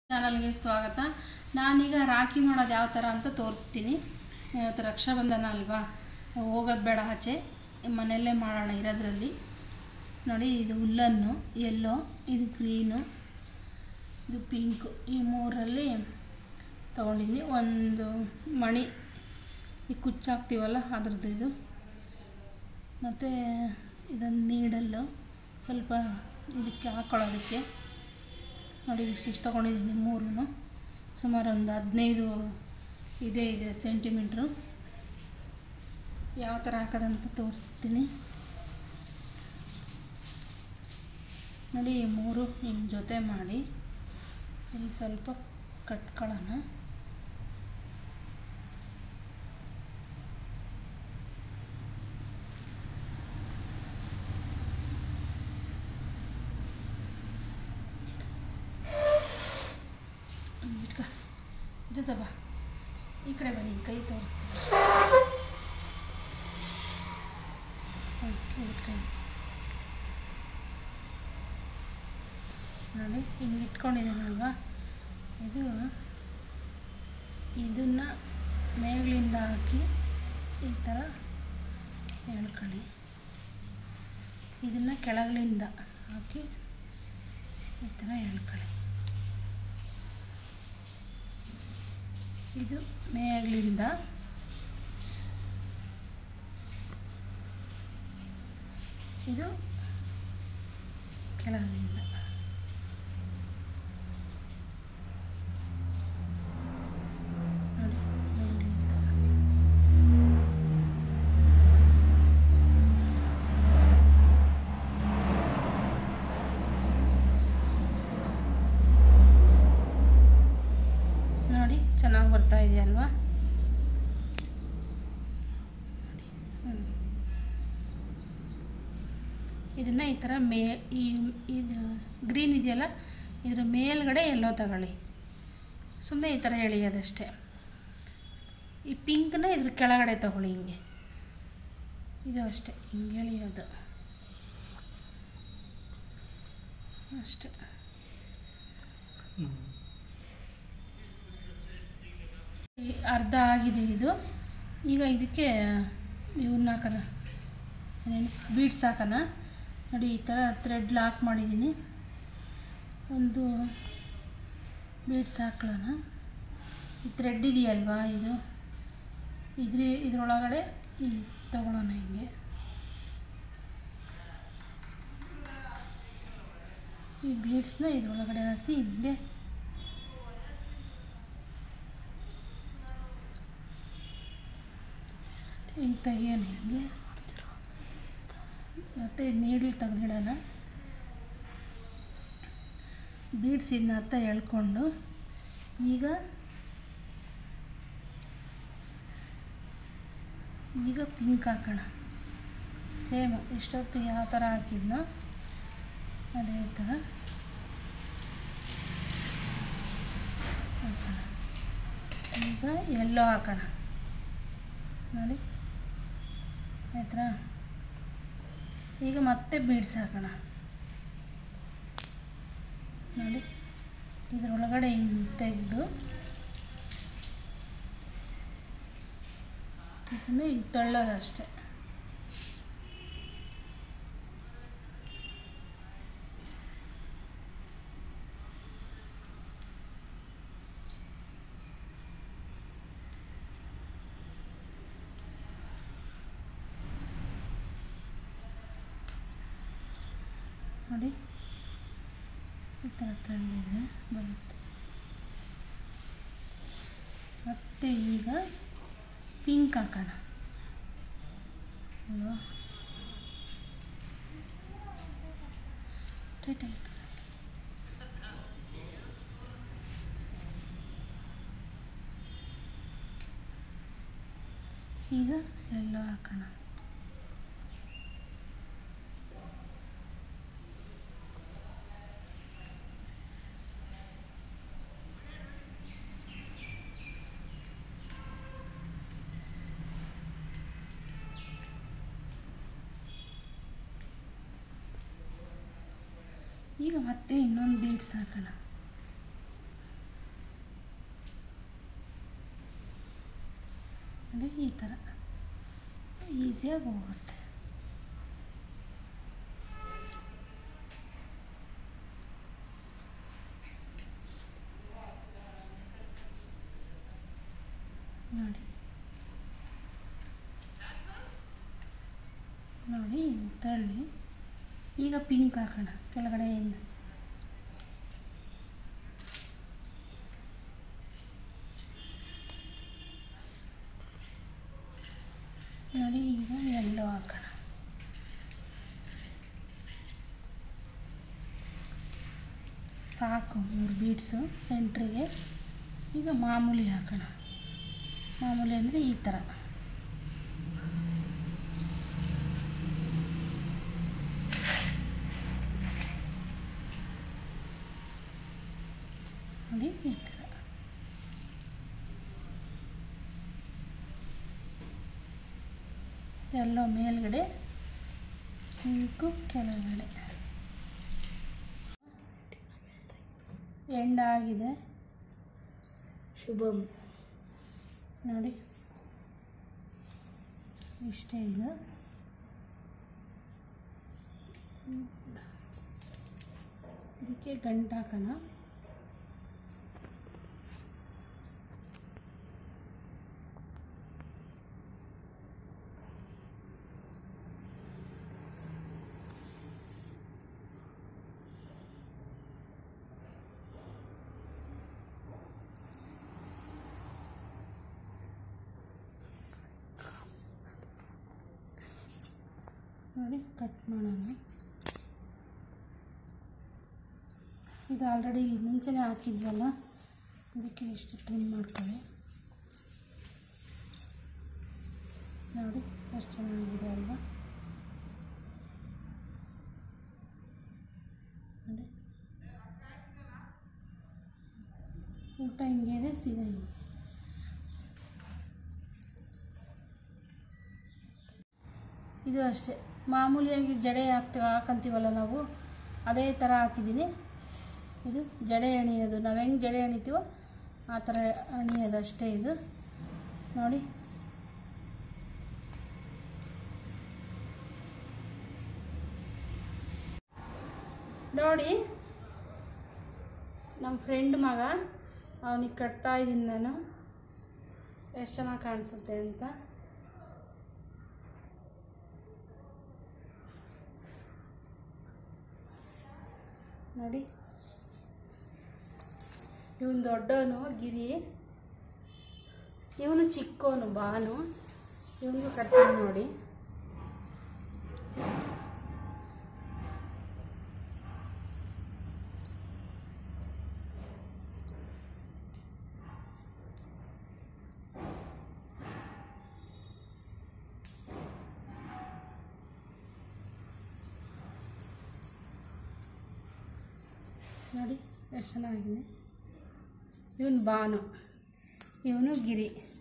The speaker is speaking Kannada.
ಚಾನಲ್ಗೆ ಸ್ವಾಗತ ನಾನೀಗ ರಾಖಿ ಮಾಡೋದು ಯಾವ ಥರ ಅಂತ ತೋರಿಸ್ತೀನಿ ಇವತ್ತು ರಕ್ಷಾಬಂಧನ ಅಲ್ವಾ ಹೋಗೋದು ಬೇಡ ಆಚೆ ಮನೆಯಲ್ಲೇ ಮಾಡೋಣ ಇರೋದ್ರಲ್ಲಿ ನೋಡಿ ಇದು ಹುಲ್ಲನ್ನು ಯೆಲ್ಲೋ ಇದು ಗ್ರೀನು ಇದು ಪಿಂಕು ಈ ಮೂರಲ್ಲಿ ತೊಗೊಂಡಿದ್ದೀನಿ ಒಂದು ಮಣಿ ಈ ಕುಚ್ಚಾಕ್ತೀವಲ್ಲ ಅದ್ರದ್ದು ಇದು ಮತ್ತು ಇದೊಂದು ನೀಡಲ್ಲು ಸ್ವಲ್ಪ ಇದಕ್ಕೆ ಹಾಕ್ಕೊಳ್ಳೋದಕ್ಕೆ ನೋಡಿ ಇಷ್ಟಿಷ್ಟು ತೊಗೊಂಡಿದ್ದೀನಿ ಮೂರೂ ಸುಮಾರು ಒಂದು ಹದಿನೈದು ಇದೇ ಇದೆ ಸೆಂಟಿಮೀಟ್ರು ಯಾವ ಥರ ಹಾಕೋದಂತ ತೋರಿಸ್ತೀನಿ ನೋಡಿ ಈ ಮೂರು ಹಿಂಗೆ ಜೊತೆ ಮಾಡಿ ಇಲ್ಲಿ ಸ್ವಲ್ಪ ಕಟ್ಕೊಳ್ಳೋಣ ಹ್ಮ್, ಇಟ್ಕೊ ಜೊತೆ ಬಾ ಈ ಕಡೆ ಬನ್ನಿ ಕೈ ತೋರಿಸ್ತೀನಿ ಹ್ಞೂ ಇಟ್ಕೊಂಡು ನೋಡಿ ಹಿಂಗೆ ಇಟ್ಕೊಂಡಿದ್ದೀನಲ್ವಾ ಇದು ಇದನ್ನು ಮೇಲಿಂದ ಹಾಕಿ ಈ ಥರ ಎಳ್ಕೊಳ್ಳಿ ಇದನ್ನು ಕೆಳಗಲಿಂದ ಹಾಕಿ ಈ ಥರ ಎಳ್ಕೊಳ್ಳಿ ಇದು ಮೇಲಿಂದ ಇದು ಕೆಳಗಿಂದ ನೋಡಿ ಮೇಲಿಂದ ನೋಡಿ ಚೆನ್ನಾಗಿ ಬರ್ತಾ ಇದೆಯಲ್ವಾ ಹ್ಮ್. ಇದನ್ನ ಈ ಥರ ಮೇ ಈ ಇದು ಗ್ರೀನ್ ಇದೆಯಲ್ಲ ಇದ್ರ ಮೇಲ್ಗಡೆ ಎಲ್ಲೋ ತಗೊಳ್ಳಿ ಸುಮ್ಮನೆ ಈ ಥರ ಎಳೆಯೋದಷ್ಟೇ ಈ ಪಿಂಕ್ನ ಇದ್ರ ಕೆಳಗಡೆ ತಗೊಳ್ಳಿ ಹಿಂಗೆ ಇದು ಅಷ್ಟೇ ಹಿಂಗೆ ಎಳೆಯೋದು ಅಷ್ಟೇ ಈ ಅರ್ಧ ಆಗಿದೆ ಇದು ಈಗ ಇದಕ್ಕೆ ಇವನ್ನ ಹಾಕೋಣ ಏನೇನು ಬೀಡ್ಸ್ ಹಾಕೋಣ ನೋಡಿ ಈ ಥರ ಥ್ರೆಡ್ ಲಾಕ್ ಮಾಡಿದ್ದೀನಿ ಒಂದು ಬೀಡ್ಸ್ ಹಾಕೊಳ್ಳೋಣ ಈ ಥ್ರೆಡ್ ಇದೆಯಲ್ವಾ ಇದು ಇದ್ರ ಇದ್ರೊಳಗಡೆ ಈ ತಗೊಳ್ಳೋಣ ಹಿಂಗೆ ಈ ಬೀಡ್ಸ್ನ ಇದ್ರೊಳಗಡೆ ಹಾಸಿ ಹಿಂಗೆ ಹಿಂಗೆ ತೆಗಿಯೋಣ ಹಿಂಗೆ ಮತ್ತು ನೀಡ್ಲ್ ತೆಗ್ದಿಡೋಣ ಬೀಡ್ಸ್ ಇದನ್ನ ಹತ್ತ ಎಳ್ಕೊಂಡು ಈಗ ಈಗ ಪಿಂಕ್ ಹಾಕೋಣ ಸೇಮ್ ಇಷ್ಟೊತ್ತು ಯಾವ ಥರ ಹಾಕಿದ್ನೋ ಅದೇ ಥರ ಹಾಕೋಣ ಈಗ ಎಲ್ಲೋ ಹಾಕೋಣ ನೋಡಿ ಆಯ್ತಾ ಈಗ ಮತ್ತೆ ಬೀಡ್ಸ್ ಹಾಕೋಣ ನೋಡಿ ಇದರೊಳಗಡೆ ಹಿಂಗೆ ತೆಗೆದು ಸುಮ್ಮನೆ ಹಿಂಗೆ ತಳ್ಳೋದು ಅಷ್ಟೇ ನೋಡಿ ಈ ಥರ ತಳ್ಳಿದ್ರೆ ಬರುತ್ತೆ ಮತ್ತೆ ಈಗ ಪಿಂಕ್ ಹಾಕೋಣ ಅಲ್ವಾ ಟೈಟ್ ಆಯ್ತು ಈಗ ಎಲ್ಲೋ ಹಾಕೋಣ ಈಗ ಮತ್ತೆ ಇನ್ನೊಂದು ಬೀಡ್ಸ್ ಹಾಕೋಣ ನೋಡಿ ಈ ಥರ ಈಸಿಯಾಗಿ ಹೋಗುತ್ತೆ ನೋಡಿ ನೋಡಿ ಹಿಂಗ್ ತಳ್ಳಿ ಈಗ ಪಿಂಕ್ ಹಾಕೋಣ ಕೆಳಗಡೆಯಿಂದ ನೋಡಿ ಈಗ ಎಲ್ಲೋ ಹಾಕೋಣ ಸಾಕು ಮೂರು ಬೀಡ್ಸು ಸೆಂಟ್ರಿಗೆ ಈಗ ಮಾಮೂಲಿ ಹಾಕೋಣ ಮಾಮೂಲಿ ಅಂದರೆ ಈ ಥರ ನೋಡಿ ಈ ಥರ ಎಲ್ಲೋ ಮೇಲ್ಗಡೆ ಪಿಂಕು ಕೆಳಗಡೆ ಎಂಡ್ ಆಗಿದೆ ಶುಭಂ ನೋಡಿ ಇಷ್ಟೇ ಇದು ಇದಕ್ಕೆ ಗಂಟು ಹಾಕೋಣ ನೋಡಿ ಕಟ್ ಮಾಡೋಣ ಇದು ಆಲ್ರೆಡಿ ಮುಂಚೆನೇ ಹಾಕಿದ್ವಲ್ಲ ಅದಕ್ಕೆ ಇಷ್ಟು ಟ್ರಿಮ್ ಮಾಡ್ಕೊಳ್ಳಿ ನೋಡಿ ಎಷ್ಟು ಚೆನ್ನಾಗಿದೆ ಅಲ್ವಾ ನೋಡಿ ಊಟ ಹಿಂಗೆ ಇದೆ ಸೀದಾ ಹಿಂಗೆ ಇದು ಅಷ್ಟೇ ಮಾಮೂಲಿಯಾಗಿ ಜಡೆ ಹಾಕ್ತೀವಿ ಹಾಕಂತೀವಲ್ಲ ನಾವು ಅದೇ ಥರ ಹಾಕಿದ್ದೀನಿ ಇದು ಜಡೆ ಎಣಿಯೋದು ನಾವು ಹೆಂಗೆ ಜಡೆ ಎಣಿತೀವೋ ಆ ಥರ ಎಣಿಯೋದು ಅಷ್ಟೇ ಇದು ನೋಡಿ ನೋಡಿ ನಮ್ಮ ಫ್ರೆಂಡ್ ಮಗ ಅವನಿಗೆ ಕಟ್ತಾ ಇದ್ದೀನಿ ನಾನು ಎಷ್ಟು ಚೆನ್ನಾಗಿ ಕಾಣಿಸುತ್ತೆ ಅಂತ ನೋಡಿ ಇವನು ದೊಡ್ಡವನು ಗಿರಿ ಇವನು ಚಿಕ್ಕವನು ಬಾನು ಇವನಿಗೂ ಕಟ್ತೀನಿ ನೋಡಿ ನೋಡಿ ಎಷ್ಟು ಚೆನ್ನಾಗಿದೆ ಇವನು ಬಾನು ಇವನು ಗಿರಿ